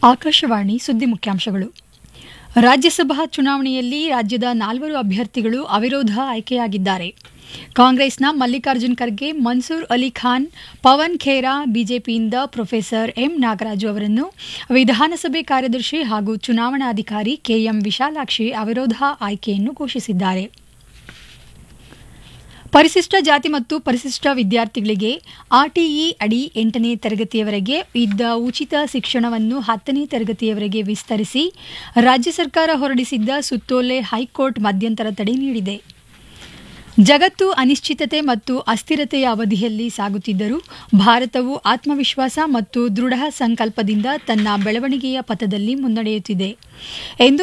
ಆಕಾಶವಾಣಿ ಸುದ್ದಿ ಮುಖ್ಯಾಂಶಗಳು ರಾಜ್ಯಸಭಾ ಚುನಾವಣೆಯಲ್ಲಿ ರಾಜ್ಯದ ನಾಲ್ವರು ಅಭ್ಯರ್ಥಿಗಳು ಅವಿರೋಧ ಆಯ್ಕೆಯಾಗಿದ್ದಾರೆ ಕಾಂಗ್ರೆಸ್ನ ಮಲ್ಲಿಕಾರ್ಜುನ್ ಖರ್ಗೆ ಮನ್ಸೂರ್ ಅಲಿ ಖಾನ್ ಪವನ್ ಖೇರಾ ಬಿಜೆಪಿಯಿಂದ ಪ್ರೊಫೆಸರ್ ಎಂ ನಾಗರಾಜು ಅವರನ್ನು ವಿಧಾನಸಭೆ ಕಾರ್ಯದರ್ಶಿ ಹಾಗೂ ಚುನಾವಣಾಧಿಕಾರಿ ಕೆಎಂ ವಿಶಾಲಾಕ್ಷಿ ಅವಿರೋಧ ಆಯ್ಕೆಯನ್ನು ಘೋಷಿಸಿದ್ದಾರೆ ಪರಿಶಿಷ್ಟ ಜಾತಿ ಮತ್ತು ಪರಿಶಿಷ್ಟ ವಿದ್ಯಾರ್ಥಿಗಳಿಗೆ ಆರ್ಟಿಇ ಅಡಿ ಎಂಟನೇ ತರಗತಿಯವರೆಗೆ ಇದ್ದ ಉಚಿತ ಶಿಕ್ಷಣವನ್ನು ಹತ್ತನೇ ತರಗತಿಯವರೆಗೆ ವಿಸ್ತರಿಸಿ ರಾಜ್ಯ ಸರ್ಕಾರ ಹೊರಡಿಸಿದ್ದ ಸುತ್ತೋಲೆ ಹೈಕೋರ್ಟ್ ಮಧ್ಯಂತರ ತಡೆ ನೀಡಿದೆ ಜಗತ್ತು ಅನಿಶ್ಚಿತತೆ ಮತ್ತು ಅಸ್ಥಿರತೆಯ ಅವಧಿಯಲ್ಲಿ ಸಾಗುತ್ತಿದ್ದರೂ ಭಾರತವು ಆತ್ಮವಿಶ್ವಾಸ ಮತ್ತು ದೃಢ ಸಂಕಲ್ಪದಿಂದ ತನ್ನ ಬೆಳವಣಿಗೆಯ ಪಥದಲ್ಲಿ ಮುನ್ನಡೆಯುತ್ತಿದೆ ಎಂದು